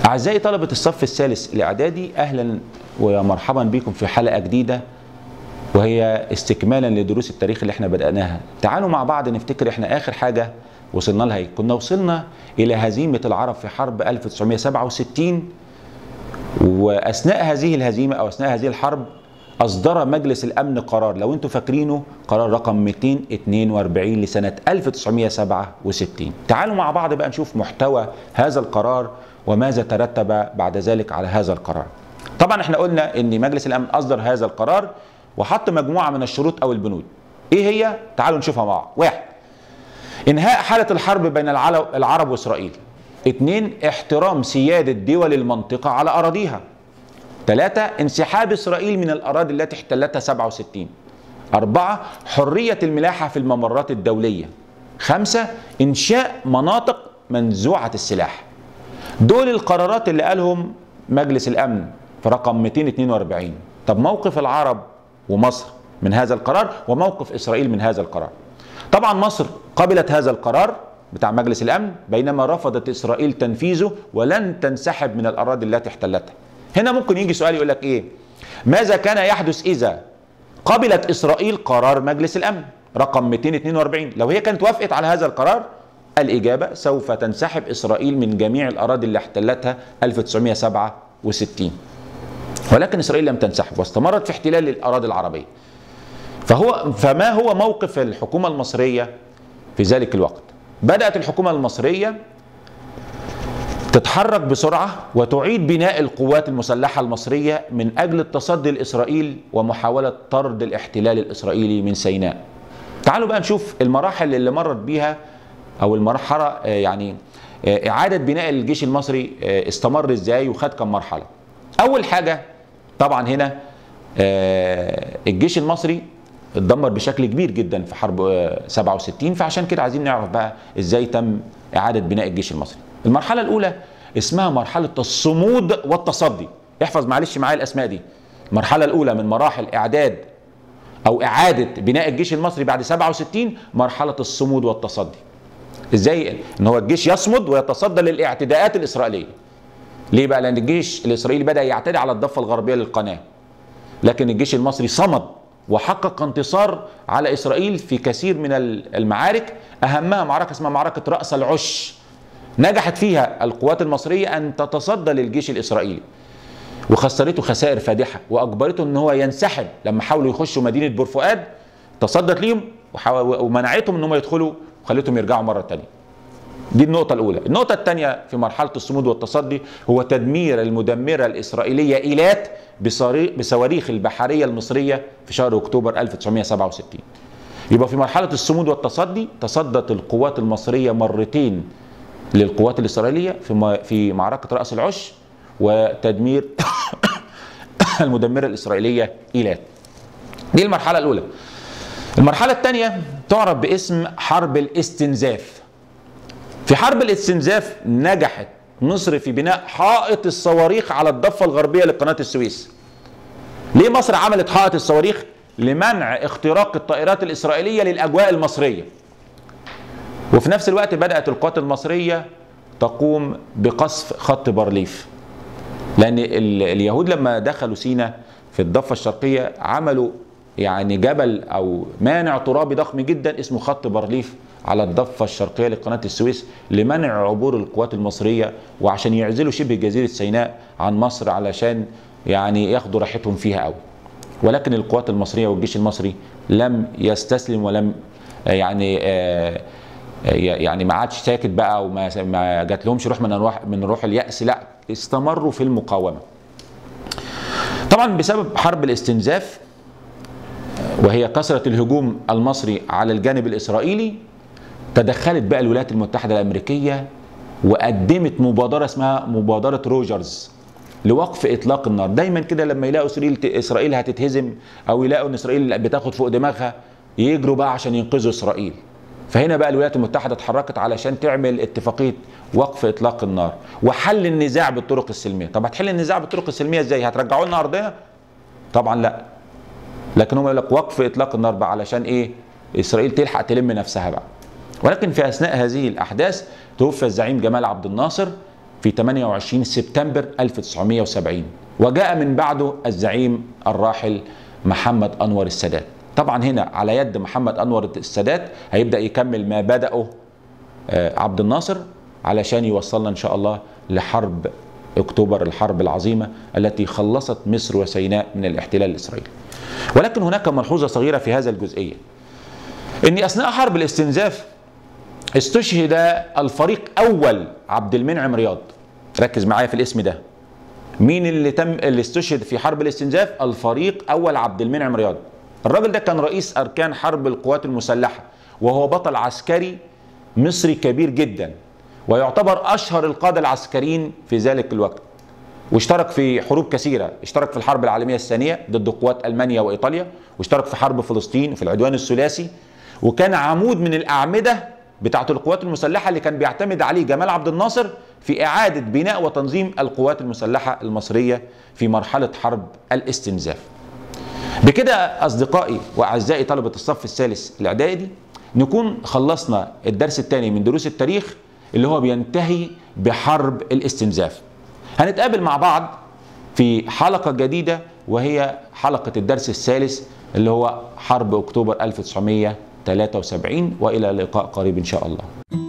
أعزائي طلبة الصف الثالث الإعدادي أهلا ومرحبا بكم في حلقة جديدة وهي استكمالا لدروس التاريخ اللي احنا بدأناها تعالوا مع بعض نفتكر احنا آخر حاجة وصلنا لها ايه كنا وصلنا إلى هزيمة العرب في حرب 1967 وأثناء هذه الهزيمة أو أثناء هذه الحرب أصدر مجلس الأمن قرار لو أنتم فاكرينه قرار رقم 242 لسنة 1967 تعالوا مع بعض بقى نشوف محتوى هذا القرار وماذا ترتب بعد ذلك على هذا القرار طبعا احنا قلنا ان مجلس الامن اصدر هذا القرار وحط مجموعه من الشروط او البنود ايه هي تعالوا نشوفها مع بعض واحد انهاء حاله الحرب بين العرب واسرائيل اثنين احترام سياده دول المنطقه على اراضيها ثلاثة انسحاب إسرائيل من الأراضي التي احتلتها 67 أربعة حرية الملاحة في الممرات الدولية خمسة إنشاء مناطق منزوعة السلاح دول القرارات اللي قالهم مجلس الأمن في رقم 242 طب موقف العرب ومصر من هذا القرار وموقف إسرائيل من هذا القرار طبعا مصر قبلت هذا القرار بتاع مجلس الأمن بينما رفضت إسرائيل تنفيذه ولن تنسحب من الأراضي التي احتلتها هنا ممكن يجي سؤال يقول لك ايه ماذا كان يحدث اذا قبلت اسرائيل قرار مجلس الامن رقم 242 لو هي كانت وافقت على هذا القرار الاجابه سوف تنسحب اسرائيل من جميع الاراضي اللي احتلتها 1967 ولكن اسرائيل لم تنسحب واستمرت في احتلال الاراضي العربيه فهو فما هو موقف الحكومه المصريه في ذلك الوقت بدات الحكومه المصريه تتحرك بسرعة وتعيد بناء القوات المسلحة المصرية من أجل التصدي لإسرائيل ومحاولة طرد الاحتلال الإسرائيلي من سيناء تعالوا بقى نشوف المراحل اللي مرت بيها أو المرحلة يعني إعادة بناء الجيش المصري استمر إزاي وخد كم مرحلة أول حاجة طبعا هنا الجيش المصري اتدمر بشكل كبير جدا في حرب 67 فعشان كده عايزين نعرف بقى ازاي تم اعاده بناء الجيش المصري المرحله الاولى اسمها مرحله الصمود والتصدي احفظ معلش معايا الاسماء دي المرحله الاولى من مراحل اعداد او اعاده بناء الجيش المصري بعد 67 مرحله الصمود والتصدي ازاي ان هو الجيش يصمد ويتصدى للاعتداءات الاسرائيليه ليه بقى لان الجيش الاسرائيلي بدا يعتدي على الضفه الغربيه للقناه لكن الجيش المصري صمد وحقق انتصار على اسرائيل في كثير من المعارك اهمها معركه اسمها معركه راس العش نجحت فيها القوات المصريه ان تتصدى للجيش الاسرائيلي وخسرته خسائر فادحه واجبرته ان هو ينسحب لما حاولوا يخشوا مدينه بورفؤاد تصدت ليهم ومنعتهم ان هم يدخلوا وخلتهم يرجعوا مره ثانيه دي النقطة الأولى، النقطة الثانية في مرحلة الصمود والتصدي هو تدمير المدمرة الإسرائيلية إيلات بصواريخ البحرية المصرية في شهر أكتوبر 1967. يبقى في مرحلة الصمود والتصدي تصدت القوات المصرية مرتين للقوات الإسرائيلية في في معركة رأس العش وتدمير المدمرة الإسرائيلية إيلات. دي المرحلة الأولى. المرحلة الثانية تعرف باسم حرب الاستنزاف. في حرب الاستنزاف نجحت مصر في بناء حائط الصواريخ على الضفة الغربية لقناة السويس ليه مصر عملت حائط الصواريخ لمنع اختراق الطائرات الإسرائيلية للأجواء المصرية وفي نفس الوقت بدأت القوات المصرية تقوم بقصف خط بارليف لأن اليهود لما دخلوا سينا في الضفة الشرقية عملوا يعني جبل أو مانع ترابي ضخم جدا اسمه خط بارليف على الضفة الشرقية لقناة السويس لمنع عبور القوات المصرية وعشان يعزلوا شبه جزيرة سيناء عن مصر علشان يعني ياخدوا راحتهم فيها قوي ولكن القوات المصرية والجيش المصري لم يستسلم ولم يعني آه يعني ما عادش ساكت بقى وما ما جات لهمش روح من روح من روح اليأس لا استمروا في المقاومة طبعا بسبب حرب الاستنزاف وهي كثرة الهجوم المصري على الجانب الإسرائيلي تدخلت بقى الولايات المتحدة الأمريكية وقدمت مبادرة اسمها مبادرة روجرز لوقف إطلاق النار دايما كده لما يلاقوا إسرائيل إسرائيل هتتهزم أو يلاقوا إن إسرائيل بتاخد فوق دماغها يجروا بقى عشان ينقذوا إسرائيل فهنا بقى الولايات المتحدة اتحركت علشان تعمل اتفاقية وقف إطلاق النار وحل النزاع بالطرق السلمية طب هتحل النزاع بالطرق السلمية إزاي هترجعوا لنا أرضنا طبعا لا لكن هم يقول لك وقف إطلاق النار بقى علشان إيه إسرائيل تلحق تلم نفسها بقى ولكن في اثناء هذه الاحداث توفي الزعيم جمال عبد الناصر في 28 سبتمبر 1970 وجاء من بعده الزعيم الراحل محمد أنور السادات طبعا هنا على يد محمد أنور السادات هيبدأ يكمل ما بدأه عبد الناصر علشان يوصلنا إن شاء الله لحرب اكتوبر الحرب العظيمه التي خلصت مصر وسيناء من الاحتلال الاسرائيلي. ولكن هناك ملحوظه صغيره في هذا الجزئيه. ان اثناء حرب الاستنزاف استشهد الفريق اول عبد المنعم رياض. ركز معايا في الاسم ده. مين اللي تم اللي استشهد في حرب الاستنزاف؟ الفريق اول عبد المنعم رياض. الراجل ده كان رئيس اركان حرب القوات المسلحه وهو بطل عسكري مصري كبير جدا ويعتبر اشهر القاده العسكريين في ذلك الوقت واشترك في حروب كثيره اشترك في الحرب العالميه الثانيه ضد قوات المانيا وايطاليا واشترك في حرب فلسطين وفي العدوان الثلاثي وكان عمود من الاعمده بتاعه القوات المسلحه اللي كان بيعتمد عليه جمال عبد الناصر في اعاده بناء وتنظيم القوات المسلحه المصريه في مرحله حرب الاستنزاف بكده اصدقائي واعزائي طلبه الصف الثالث الاعدادي نكون خلصنا الدرس الثاني من دروس التاريخ اللي هو بينتهي بحرب الاستنزاف هنتقابل مع بعض في حلقة جديدة وهي حلقة الدرس الثالث اللي هو حرب أكتوبر 1973 وإلى لقاء قريب إن شاء الله